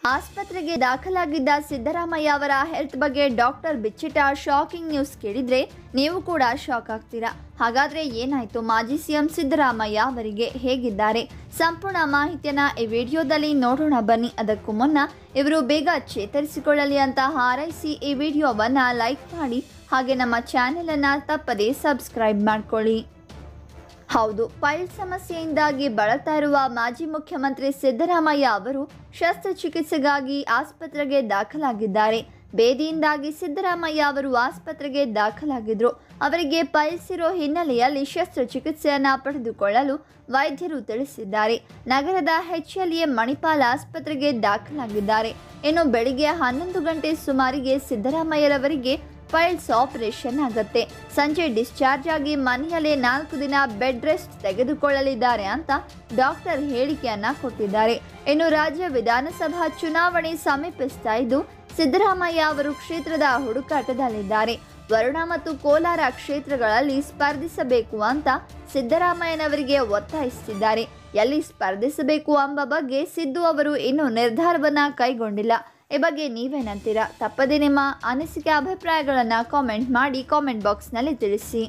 ಆಸ್ಪತ್ರೆಗೆ ದಾಖಲಾಗಿದ್ದ ಸಿದ್ದರಾಮಯ್ಯ ಅವರ ಹೆಲ್ತ್ ಬಗ್ಗೆ ಡಾಕ್ಟರ್ ಬಿಚ್ಚಿಟ ಶಾಕಿಂಗ್ ನ್ಯೂಸ್ ಕೇಳಿದ್ರೆ ನೀವು ಕೂಡ ಶಾಕ್ ಆಗ್ತೀರಾ ಹಾಗಾದ್ರೆ ಏನಾಯ್ತು ಮಾಜಿ ಸಿಎಂ ಸಿದ್ದರಾಮಯ್ಯ ಅವರಿಗೆ ಹೇಗಿದ್ದಾರೆ ಸಂಪೂರ್ಣ ಮಾಹಿತಿಯನ್ನ ಈ ವಿಡಿಯೋದಲ್ಲಿ ನೋಡೋಣ ಬನ್ನಿ ಅದಕ್ಕೂ ಮುನ್ನ ಇವರು ಬೇಗ ಚೇತರಿಸಿಕೊಳ್ಳಲಿ ಅಂತ ಹಾರೈಸಿ ಈ ವಿಡಿಯೋವನ್ನ ಲೈಕ್ ಮಾಡಿ ಹಾಗೆ ನಮ್ಮ ಚಾನೆಲ್ ಅನ್ನ ತಪ್ಪದೇ ಸಬ್ಸ್ಕ್ರೈಬ್ ಮಾಡ್ಕೊಳ್ಳಿ ಹೌದು ಪೈಲ್ ಸಮಸ್ಯೆಯಿಂದಾಗಿ ಬಳಲ್ತಾ ಇರುವ ಮಾಜಿ ಮುಖ್ಯಮಂತ್ರಿ ಸಿದ್ದರಾಮಯ್ಯ ಅವರು ಶಸ್ತ್ರಚಿಕಿತ್ಸೆಗಾಗಿ ಆಸ್ಪತ್ರೆಗೆ ದಾಖಲಾಗಿದ್ದಾರೆ ಬೇದಿಯಿಂದಾಗಿ ಸಿದ್ದರಾಮಯ್ಯ ಅವರು ಆಸ್ಪತ್ರೆಗೆ ದಾಖಲಾಗಿದ್ರು ಅವರಿಗೆ ಪೈಲ್ಸ್ ಇರೋ ಹಿನ್ನೆಲೆಯಲ್ಲಿ ಶಸ್ತ್ರಚಿಕಿತ್ಸೆಯನ್ನ ಪಡೆದುಕೊಳ್ಳಲು ವೈದ್ಯರು ತಿಳಿಸಿದ್ದಾರೆ ನಗರದ ಎಚ್ಎಲ್ಎ ಮಣಿಪಾಲ್ ಆಸ್ಪತ್ರೆಗೆ ದಾಖಲಾಗಿದ್ದಾರೆ ಇನ್ನು ಬೆಳಿಗ್ಗೆ ಹನ್ನೊಂದು ಗಂಟೆ ಸುಮಾರಿಗೆ ಸಿದ್ದರಾಮಯ್ಯರವರಿಗೆ ಪೈಲ್ಸ್ ಆಪರೇಷನ್ ಆಗತ್ತೆ ಸಂಜೆ ಡಿಸ್ಚಾರ್ಜ್ ಆಗಿ ಮನೆಯಲ್ಲೇ ನಾಲ್ಕು ದಿನ ಬೆಡ್ ರೆಸ್ಟ್ ತೆಗೆದುಕೊಳ್ಳಲಿದ್ದಾರೆ ಅಂತ ಡಾಕ್ಟರ್ ಹೇಳಿಕೆಯನ್ನ ಕೊಟ್ಟಿದ್ದಾರೆ ಇನ್ನು ರಾಜ್ಯ ವಿಧಾನಸಭಾ ಚುನಾವಣೆ ಸಮೀಪಿಸ್ತಾ ಇದ್ದು ಸಿದ್ದರಾಮಯ್ಯ ಅವರು ಕ್ಷೇತ್ರದ ಹುಡುಕಾಟದಲ್ಲಿದ್ದಾರೆ ವರುಣ ಮತ್ತು ಕೋಲಾರ ಕ್ಷೇತ್ರಗಳಲ್ಲಿ ಸ್ಪರ್ಧಿಸಬೇಕು ಅಂತ ಸಿದ್ದರಾಮಯ್ಯನವರಿಗೆ ಒತ್ತಾಯಿಸುತ್ತಿದ್ದಾರೆ ಎಲ್ಲಿ ಸ್ಪರ್ಧಿಸಬೇಕು ಎಂಬ ಬಗ್ಗೆ ಸಿದ್ದು ಅವರು ಇನ್ನೂ ನಿರ್ಧಾರವನ್ನ ಕೈಗೊಂಡಿಲ್ಲ ಈ ಬಗ್ಗೆ ನೀವೇನಂತೀರಾ ತಪ್ಪದೆ ನಿಮ್ಮ ಅನಿಸಿಕೆ ಅಭಿಪ್ರಾಯಗಳನ್ನು ಕಾಮೆಂಟ್ ಮಾಡಿ ಕಾಮೆಂಟ್ ಬಾಕ್ಸ್ನಲ್ಲಿ ತಿಳಿಸಿ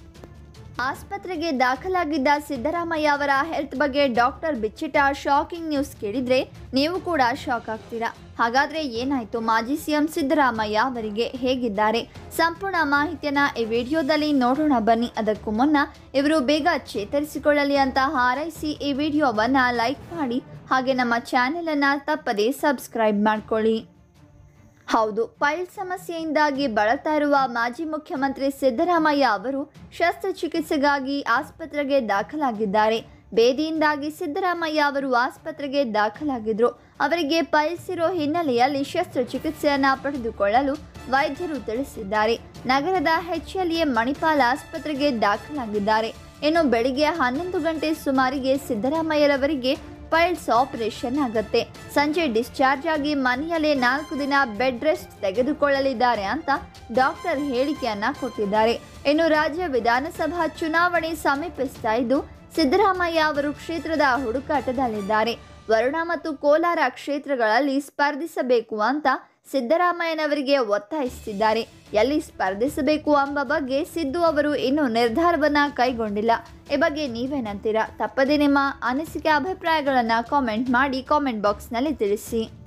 ಆಸ್ಪತ್ರೆಗೆ ದಾಖಲಾಗಿದ್ದ ಸಿದ್ದರಾಮಯ್ಯ ಅವರ ಹೆಲ್ತ್ ಬಗ್ಗೆ ಡಾಕ್ಟರ್ ಬಿಚ್ಚಿಟ ಶಾಕಿಂಗ್ ನ್ಯೂಸ್ ಕೇಳಿದ್ರೆ ನೀವು ಕೂಡ ಶಾಕ್ ಆಗ್ತೀರಾ ಹಾಗಾದ್ರೆ ಏನಾಯ್ತು ಮಾಜಿ ಸಿಎಂ ಸಿದ್ದರಾಮಯ್ಯ ಅವರಿಗೆ ಹೇಗಿದ್ದಾರೆ ಸಂಪೂರ್ಣ ಮಾಹಿತಿಯನ್ನ ಈ ವಿಡಿಯೋದಲ್ಲಿ ನೋಡೋಣ ಬನ್ನಿ ಅದಕ್ಕೂ ಮುನ್ನ ಇವರು ಬೇಗ ಚೇತರಿಸಿಕೊಳ್ಳಲಿ ಅಂತ ಹಾರೈಸಿ ಈ ವಿಡಿಯೋವನ್ನ ಲೈಕ್ ಮಾಡಿ ಹಾಗೆ ನಮ್ಮ ಚಾನೆಲ್ ಅನ್ನ ತಪ್ಪದೇ ಸಬ್ಸ್ಕ್ರೈಬ್ ಮಾಡ್ಕೊಳ್ಳಿ ಹೌದು ಪೈಲ್ ಸಮಸ್ಯೆಯಿಂದಾಗಿ ಬಳಲ್ತಾ ಇರುವ ಮಾಜಿ ಮುಖ್ಯಮಂತ್ರಿ ಸಿದ್ದರಾಮಯ್ಯ ಅವರು ಶಸ್ತ್ರಚಿಕಿತ್ಸೆಗಾಗಿ ಆಸ್ಪತ್ರೆಗೆ ದಾಖಲಾಗಿದ್ದಾರೆ ಬೇದಿಯಿಂದಾಗಿ ಸಿದ್ದರಾಮಯ್ಯ ಅವರು ಆಸ್ಪತ್ರೆಗೆ ದಾಖಲಾಗಿದ್ರು ಅವರಿಗೆ ಪೈಲ್ಸ್ ಇರೋ ಹಿನ್ನೆಲೆಯಲ್ಲಿ ಶಸ್ತ್ರಚಿಕಿತ್ಸೆಯನ್ನ ಪಡೆದುಕೊಳ್ಳಲು ವೈದ್ಯರು ತಿಳಿಸಿದ್ದಾರೆ ನಗರದ ಎಚ್ಎಲ್ಎ ಮಣಿಪಾಲ್ ಆಸ್ಪತ್ರೆಗೆ ದಾಖಲಾಗಿದ್ದಾರೆ ಇನ್ನು ಬೆಳಿಗ್ಗೆ ಹನ್ನೊಂದು ಗಂಟೆ ಸುಮಾರಿಗೆ ಸಿದ್ದರಾಮಯ್ಯರವರಿಗೆ ಪೈಲ್ಸ್ ಆಪರೇಷನ್ ಆಗತ್ತೆ ಸಂಜೆ ಡಿಸ್ಚಾರ್ಜ್ ಆಗಿ ಮನೆಯಲ್ಲೇ ನಾಲ್ಕು ದಿನ ಬೆಡ್ ರೆಸ್ಟ್ ತೆಗೆದುಕೊಳ್ಳಲಿದ್ದಾರೆ ಅಂತ ಡಾಕ್ಟರ್ ಹೇಳಿಕೆಯನ್ನ ಕೊಟ್ಟಿದ್ದಾರೆ ಇನ್ನು ರಾಜ್ಯ ವಿಧಾನಸಭಾ ಚುನಾವಣೆ ಸಮೀಪಿಸ್ತಾ ಇದ್ದು ಸಿದ್ದರಾಮಯ್ಯ ಅವರು ಕ್ಷೇತ್ರದ ಹುಡುಕಾಟದಲ್ಲಿದ್ದಾರೆ ವರುಣ ಮತ್ತು ಕೋಲಾರ ಕ್ಷೇತ್ರಗಳಲ್ಲಿ ಸ್ಪರ್ಧಿಸಬೇಕು ಅಂತ ಸಿದ್ದರಾಮಯ್ಯನವರಿಗೆ ಒತ್ತಾಯಿಸುತ್ತಿದ್ದಾರೆ ಎಲ್ಲಿ ಸ್ಪರ್ಧಿಸಬೇಕು ಎಂಬ ಬಗ್ಗೆ ಸಿದ್ದು ಅವರು ಇನ್ನೂ ನಿರ್ಧಾರವನ್ನ ಕೈಗೊಂಡಿಲ್ಲ ಈ ಬಗ್ಗೆ ನೀವೇನಂತೀರಾ ತಪ್ಪದೆ ನಿಮ್ಮ ಅನಿಸಿಕೆ ಅಭಿಪ್ರಾಯಗಳನ್ನು ಕಾಮೆಂಟ್ ಮಾಡಿ ಕಾಮೆಂಟ್ ಬಾಕ್ಸ್ನಲ್ಲಿ ತಿಳಿಸಿ